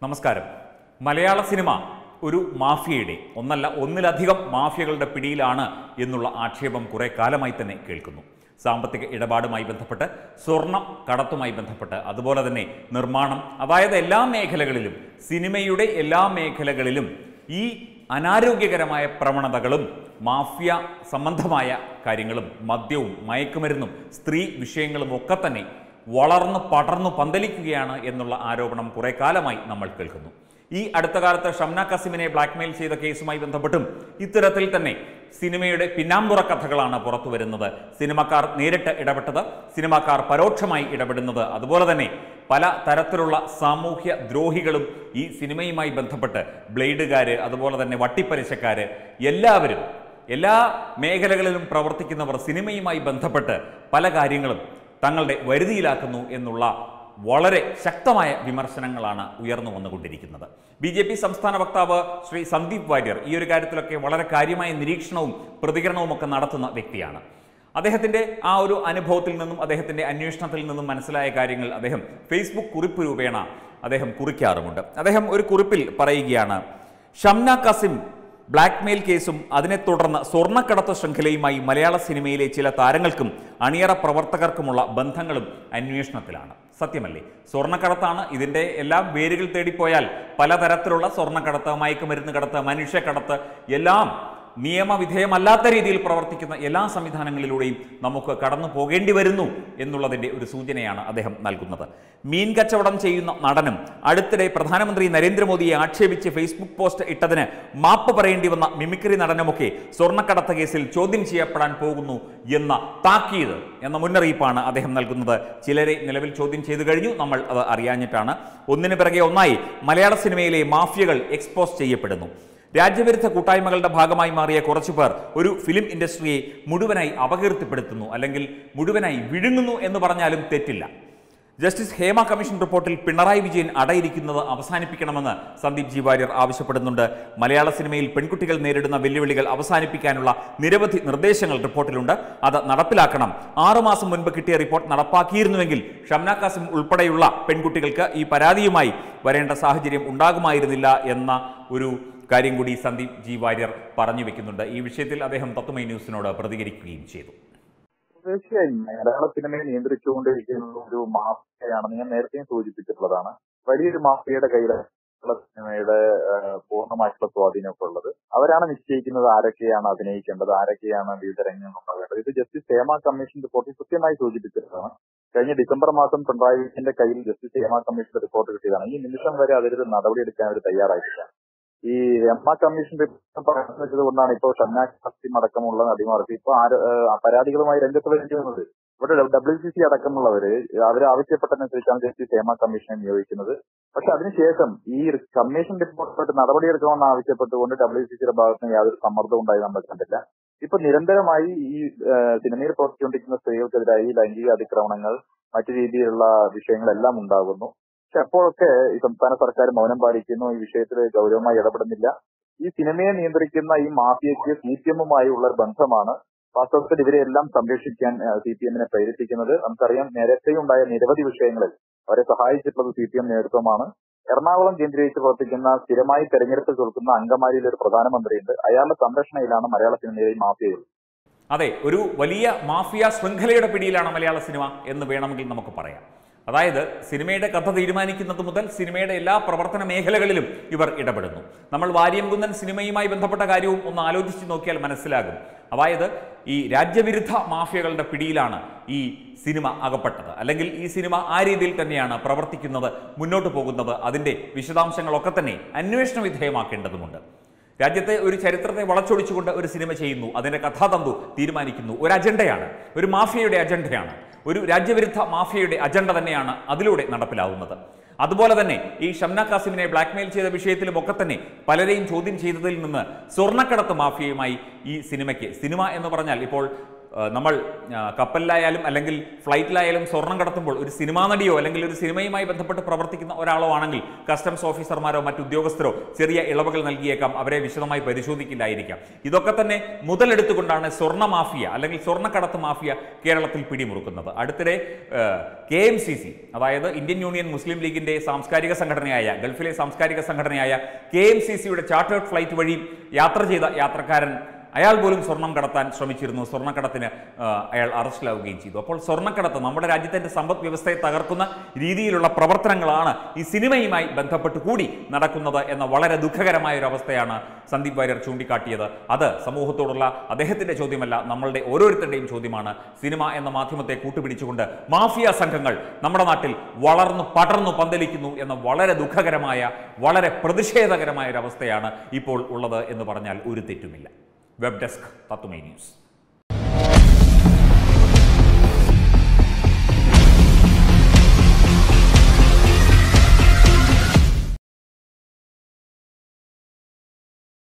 നമസ്കാരം മലയാള സിനിമ ഒരു മാഫിയയുടെ ഒന്നല്ല ഒന്നിലധികം മാഫിയകളുടെ പിടിയിലാണ് എന്നുള്ള ആക്ഷേപം കുറെ കാലമായി തന്നെ കേൾക്കുന്നു സാമ്പത്തിക ഇടപാടുമായി ബന്ധപ്പെട്ട് സ്വർണം കടത്തുമായി ബന്ധപ്പെട്ട് അതുപോലെ തന്നെ നിർമ്മാണം അതായത് എല്ലാ മേഖലകളിലും സിനിമയുടെ എല്ലാ മേഖലകളിലും ഈ അനാരോഗ്യകരമായ പ്രവണതകളും മാഫിയ സംബന്ധമായ കാര്യങ്ങളും മദ്യവും മയക്കുമരുന്നും സ്ത്രീ വിഷയങ്ങളും ഒക്കെ തന്നെ വളർന്നു പടർന്നു പന്തലിക്കുകയാണ് എന്നുള്ള ആരോപണം കുറെ കാലമായി നമ്മൾ കേൾക്കുന്നു ഈ അടുത്ത കാലത്ത് ഷംന കസിമിനെ ബ്ലാക്ക്മെയിൽ ചെയ്ത കേസുമായി ബന്ധപ്പെട്ടും ഇത്തരത്തിൽ തന്നെ സിനിമയുടെ പിന്നാമ്പുറ കഥകളാണ് പുറത്തു വരുന്നത് സിനിമക്കാർ നേരിട്ട് ഇടപെട്ടത് സിനിമാക്കാർ പരോക്ഷമായി ഇടപെടുന്നത് അതുപോലെ തന്നെ പല തരത്തിലുള്ള സാമൂഹ്യ ദ്രോഹികളും ഈ സിനിമയുമായി ബന്ധപ്പെട്ട് ബ്ലേഡുകാര് അതുപോലെ തന്നെ വട്ടിപ്പലിശക്കാര് എല്ലാവരും എല്ലാ മേഖലകളിലും പ്രവർത്തിക്കുന്നവർ സിനിമയുമായി ബന്ധപ്പെട്ട് പല കാര്യങ്ങളും തങ്ങളുടെ വരുതിയിലാക്കുന്നു എന്നുള്ള വളരെ ശക്തമായ വിമർശനങ്ങളാണ് ഉയർന്നു വന്നുകൊണ്ടിരിക്കുന്നത് ബി ജെ പി സംസ്ഥാന വക്താവ് ശ്രീ സന്ദീപ് വാര്യർ ഈ ഒരു കാര്യത്തിലൊക്കെ വളരെ കാര്യമായ നിരീക്ഷണവും പ്രതികരണവും ഒക്കെ നടത്തുന്ന വ്യക്തിയാണ് അദ്ദേഹത്തിന്റെ ആ ഒരു അനുഭവത്തിൽ നിന്നും അദ്ദേഹത്തിന്റെ അന്വേഷണത്തിൽ നിന്നും മനസ്സിലായ കാര്യങ്ങൾ അദ്ദേഹം ഫേസ്ബുക്ക് കുറിപ്പ് രൂപേണ അദ്ദേഹം കുറിക്കാറുമുണ്ട് അദ്ദേഹം ഒരു കുറിപ്പിൽ പറയുകയാണ് ഷംന കസിം ബ്ലാക്ക്മെയിൽ കേസും അതിനെ തുടർന്ന് സ്വർണ്ണക്കടത്ത് ശൃംഖലയുമായി മലയാള സിനിമയിലെ ചില താരങ്ങൾക്കും അണിയറ പ്രവർത്തകർക്കുമുള്ള ബന്ധങ്ങളും അന്വേഷണത്തിലാണ് സത്യമല്ലേ സ്വർണ്ണക്കടത്താണ് ഇതിൻ്റെ എല്ലാം വേരുകൾ തേടിപ്പോയാൽ പലതരത്തിലുള്ള സ്വർണ്ണക്കടത്ത് മയക്കുമരുന്ന് കടത്ത് മനുഷ്യക്കടത്ത് എല്ലാം നിയമവിധേയമല്ലാത്ത രീതിയിൽ പ്രവർത്തിക്കുന്ന എല്ലാ സംവിധാനങ്ങളിലൂടെയും നമുക്ക് കടന്നു പോകേണ്ടി വരുന്നു എന്നുള്ളതിൻ്റെ ഒരു സൂചനയാണ് അദ്ദേഹം നൽകുന്നത് മീൻ കച്ചവടം ചെയ്യുന്ന നടനും അടുത്തിടെ പ്രധാനമന്ത്രി നരേന്ദ്രമോദിയെ ആക്ഷേപിച്ച് ഫേസ്ബുക്ക് പോസ്റ്റ് ഇട്ടതിന് മാപ്പ് പറയേണ്ടി വന്ന മിമിക്രി നടനുമൊക്കെ സ്വർണ്ണക്കടത്ത് കേസിൽ ചോദ്യം ചെയ്യപ്പെടാൻ പോകുന്നു എന്ന താക്കീത് എന്ന മുന്നറിയിപ്പാണ് അദ്ദേഹം നൽകുന്നത് ചിലരെ നിലവിൽ ചോദ്യം ചെയ്തു കഴിഞ്ഞു നമ്മൾ അത് അറിയാഞ്ഞിട്ടാണ് ഒന്നിനു പിറകെ ഒന്നായി മലയാള സിനിമയിലെ മാഫിയകൾ എക്സ്പോസ് ചെയ്യപ്പെടുന്നു രാജ്യവിരുദ്ധ കൂട്ടായ്മകളുടെ ഭാഗമായി മാറിയ കുറച്ചുപേർ ഒരു ഫിലിം ഇൻഡസ്ട്രിയെ മുഴുവനായി അപകീർത്തിപ്പെടുത്തുന്നു അല്ലെങ്കിൽ മുഴുവനായി വിഴുങ്ങുന്നു എന്ന് പറഞ്ഞാലും തെറ്റില്ല ജസ്റ്റിസ് ഹേമ കമ്മീഷൻ റിപ്പോർട്ടിൽ പിണറായി വിജയൻ അടയിരിക്കുന്നത് അവസാനിപ്പിക്കണമെന്ന് സന്ദീപ് ജി വാര്യർ ആവശ്യപ്പെടുന്നുണ്ട് മലയാള സിനിമയിൽ പെൺകുട്ടികൾ നേരിടുന്ന വെല്ലുവിളികൾ അവസാനിപ്പിക്കാനുള്ള നിരവധി നിർദ്ദേശങ്ങൾ റിപ്പോർട്ടിലുണ്ട് അത് നടപ്പിലാക്കണം ആറുമാസം മുൻപ് കിട്ടിയ റിപ്പോർട്ട് നടപ്പാക്കിയിരുന്നുവെങ്കിൽ ഷംന കാസിം ഉൾപ്പെടെയുള്ള പെൺകുട്ടികൾക്ക് ഈ പരാതിയുമായി വരേണ്ട സാഹചര്യം ഉണ്ടാകുമായിരുന്നില്ല എന്ന ഒരു കാര്യം കൂടി സന്ദീപ് ജി വാര്യർ പറഞ്ഞു വെക്കുന്നുണ്ട് ഈ വിഷയത്തിൽ അദ്ദേഹം തത്വമൈ ന്യൂസിനോട് പ്രതികരിക്കുകയും ചെയ്തു തീർച്ചയായും മലയാള സിനിമയെ നിയന്ത്രിച്ചുകൊണ്ടിരിക്കുന്നത് ഒരു മാഫിയയാണെന്ന് ഞാൻ നേരത്തെയും സൂചിപ്പിച്ചിട്ടുള്ളതാണ് വലിയൊരു മാഫിയയുടെ കയ്യിലാണ് മലയാള സിനിമയുടെ ആ, പൂർണ്ണമായിട്ടുള്ള സ്വാധീനമൊക്കെ ഉള്ളത് അവരാണ് നിശ്ചയിക്കുന്നത് ആരൊക്കെയാണ് അഭിനയിക്കേണ്ടത് ആരൊക്കെയാണ് വിവിധ രംഗങ്ങൾ ഉണ്ടാകേണ്ടത് ഇത് ജസ്റ്റിസ് ഹേമ കമ്മീഷൻ റിപ്പോർട്ടിൽ കൃത്യമായി സൂചിപ്പിച്ചിട്ടുള്ളതാണ് കഴിഞ്ഞ ഡിസംബർ മാസം പിണറായി വിജയന്റെ കയ്യിൽ ജസ്റ്റിസ് ഹേമ കമ്മീഷന്റെ റിപ്പോർട്ട് കിട്ടിയതാണ് ഈ നിമിഷം വരെ അതിലൊരു നടപടിയെടുക്കാൻ അവർ തയ്യാറായിട്ടില്ല ഈ എമ്മ കമ്മീഷൻ റിപ്പോർട്ട് പറഞ്ഞു വെച്ചത് കൊണ്ടാണ് ഇപ്പോൾ ഷംനാഖ് ഹസ്തിം അടക്കമുള്ള നടിമാർക്ക് ഇപ്പൊ ആര് ആ, പരാതികളുമായി രംഗത്ത് വരേണ്ടി വന്നത് ഇവിടെ ഡബ്ല്യു സി സി അടക്കമുള്ളവര് അവർ ആവശ്യപ്പെട്ടതനുസരിച്ചാണ് ജസ്റ്റിസ് ഹേമ കമ്മീഷനെ നിയോഗിക്കുന്നത് പക്ഷെ അതിനുശേഷം ഈ കമ്മീഷൻ റിപ്പോർട്ട് നടപടിയെടുക്കണമെന്ന് ആവശ്യപ്പെട്ടുകൊണ്ട് ഡബ്ല്യു സി സിയുടെ ഭാഗത്ത് നിന്ന് യാതൊരു സമ്മർദ്ദവും ഉണ്ടായി നമ്മൾ കണ്ടില്ല ഇപ്പൊ നിരന്തരമായി ഈ ആ, സിനിമയിൽ പ്രവർത്തിച്ചുകൊണ്ടിരിക്കുന്ന സ്ത്രീകൾക്കെതിരായി ലൈംഗിക അതിക്രമണങ്ങൾ മറ്റു രീതിയിലുള്ള വിഷയങ്ങളെല്ലാം ഉണ്ടാകുന്നു പക്ഷെ അപ്പോഴൊക്കെ ഈ സംസ്ഥാന സർക്കാർ മൗനം പാലിക്കുന്നു ഈ വിഷയത്തിൽ ഗൗരവമായി ഇടപെടുന്നില്ല ഈ സിനിമയെ നിയന്ത്രിക്കുന്ന ഈ മാഫിയയ്ക്ക് സി പി എമ്മുമായുള്ള ഒരു ബന്ധമാണ് വാസ്തവത്തിൽ ഇവരെല്ലാം സംരക്ഷിക്കാൻ സി പി എമ്മിനെ പ്രേരിപ്പിക്കുന്നത് നമുക്കറിയാം നേരത്തെ ഉണ്ടായ നിരവധി വിഷയങ്ങളിൽ അവരെ സഹായിച്ചിട്ടുള്ളത് സി പി എം നേതൃത്വമാണ് എറണാകുളം കേന്ദ്രീകരിച്ച് പ്രവർത്തിക്കുന്ന സ്ഥിരമായി തെരഞ്ഞെടുപ്പ് തോൽക്കുന്ന അങ്കമാലിയിലെ ഒരു പ്രധാനമന്ത്രിയുണ്ട് അയാളുടെ സംരക്ഷണയിലാണ് മലയാള സിനിമയിലെ ഈ മാഫിയകൾ അതെ ഒരു വലിയ മാഫിയ ശൃംഖലയുടെ പിടിയിലാണ് മലയാള സിനിമ എന്ന് വേണമെങ്കിൽ നമുക്ക് പറയാം അതായത് സിനിമയുടെ കഥ തീരുമാനിക്കുന്നത് മുതൽ സിനിമയുടെ എല്ലാ പ്രവർത്തന മേഖലകളിലും ഇവർ ഇടപെടുന്നു നമ്മൾ വാര്യംകുന്നൻ സിനിമയുമായി ബന്ധപ്പെട്ട കാര്യവും ഒന്ന് ആലോചിച്ച് നോക്കിയാൽ മനസ്സിലാകും അതായത് ഈ രാജ്യവിരുദ്ധ മാഫിയകളുടെ പിടിയിലാണ് ഈ സിനിമ അകപ്പെട്ടത് അല്ലെങ്കിൽ ഈ സിനിമ ആ രീതിയിൽ തന്നെയാണ് പ്രവർത്തിക്കുന്നത് മുന്നോട്ട് പോകുന്നത് അതിൻ്റെ വിശദാംശങ്ങളൊക്കെ തന്നെ അന്വേഷണ വിധേയമാക്കേണ്ടതുമുണ്ട് രാജ്യത്തെ ഒരു ചരിത്രത്തെ വളച്ചൊടിച്ചുകൊണ്ട് ഒരു സിനിമ ചെയ്യുന്നു അതിന്റെ കഥാതന്തു തീരുമാനിക്കുന്നു ഒരു അജണ്ടയാണ് ഒരു മാഫിയയുടെ അജണ്ടയാണ് ഒരു രാജ്യവിരുദ്ധ മാഫിയയുടെ അജണ്ട തന്നെയാണ് അതിലൂടെ നടപ്പിലാവുന്നത് അതുപോലെ തന്നെ ഈ ഷംന കാസിമിനെ ബ്ലാക്ക്മെയിൽ ചെയ്ത വിഷയത്തിലും ഒക്കെ തന്നെ പലരെയും ചോദ്യം ചെയ്തതിൽ നിന്ന് സ്വർണ്ണക്കടത്ത് മാഫിയയുമായി ഈ സിനിമയ്ക്ക് സിനിമ എന്ന് പറഞ്ഞാൽ ഇപ്പോൾ ആ, നമ്മൾ ആ, കപ്പലിലായാലും അല്ലെങ്കിൽ ഫ്ലൈറ്റിലായാലും സ്വർണം കടത്തുമ്പോൾ ഒരു സിനിമാ നടിയോ അല്ലെങ്കിൽ ഒരു സിനിമയുമായി ബന്ധപ്പെട്ട് പ്രവർത്തിക്കുന്ന ഒരാളോ ആണെങ്കിൽ കസ്റ്റംസ് ഓഫീസർമാരോ മറ്റു ഉദ്യോഗസ്ഥരോ ചെറിയ ഇളവുകൾ നൽകിയേക്കാം അവരെ വിശദമായി പരിശോധിക്കില്ലായിരിക്കാം ഇതൊക്കെ തന്നെ മുതലെടുത്തുകൊണ്ടാണ് സ്വർണ്ണ മാഫിയ അല്ലെങ്കിൽ സ്വർണ്ണക്കടത്ത് മാഫിയ കേരളത്തിൽ പിടിമുറുക്കുന്നത് അടുത്തിടെ കെ എം സി സി അതായത് ഇന്ത്യൻ യൂണിയൻ മുസ്ലിം ലീഗിന്റെ സാംസ്കാരിക സംഘടനയായ ഗൾഫിലെ സാംസ്കാരിക സംഘടനയായ കെ എം സി സിയുടെ ചാർട്ടേഡ് ഫ്ലൈറ്റ് വഴി യാത്ര ചെയ്ത യാത്രക്കാരൻ അയാൾ പോലും സ്വർണം കടത്താൻ ശ്രമിച്ചിരുന്നു സ്വർണ്ണക്കടത്തിന് ആ, അയാൾ അറസ്റ്റിലാവുകയും ചെയ്തു അപ്പോൾ സ്വർണ്ണക്കടത്ത് നമ്മുടെ രാജ്യത്തിന്റെ സമ്പദ് വ്യവസ്ഥയെ തകർക്കുന്ന രീതിയിലുള്ള പ്രവർത്തനങ്ങളാണ് ഈ സിനിമയുമായി ബന്ധപ്പെട്ട് കൂടി നടക്കുന്നത് എന്ന വളരെ ദുഃഖകരമായ ഒരു അവസ്ഥയാണ് സന്ദീപ് വാര്യർ ചൂണ്ടിക്കാട്ടിയത് അത് സമൂഹത്തോടുള്ള അദ്ദേഹത്തിന്റെ ചോദ്യമല്ല നമ്മളുടെ ഓരോരുത്തരുടെയും ചോദ്യമാണ് സിനിമ എന്ന മാധ്യമത്തെ കൂട്ടുപിടിച്ചുകൊണ്ട് മാഫിയ സംഘങ്ങൾ നമ്മുടെ നാട്ടിൽ വളർന്നു പടർന്നു പന്തലിക്കുന്നു എന്ന വളരെ ദുഃഖകരമായ വളരെ പ്രതിഷേധകരമായ ഒരു അവസ്ഥയാണ് ഇപ്പോൾ ഉള്ളത് എന്ന് പറഞ്ഞാൽ ഒരു തെറ്റുമില്ല വെബ് ഡെസ്ക് തത്തുമൈ ന്യൂസ്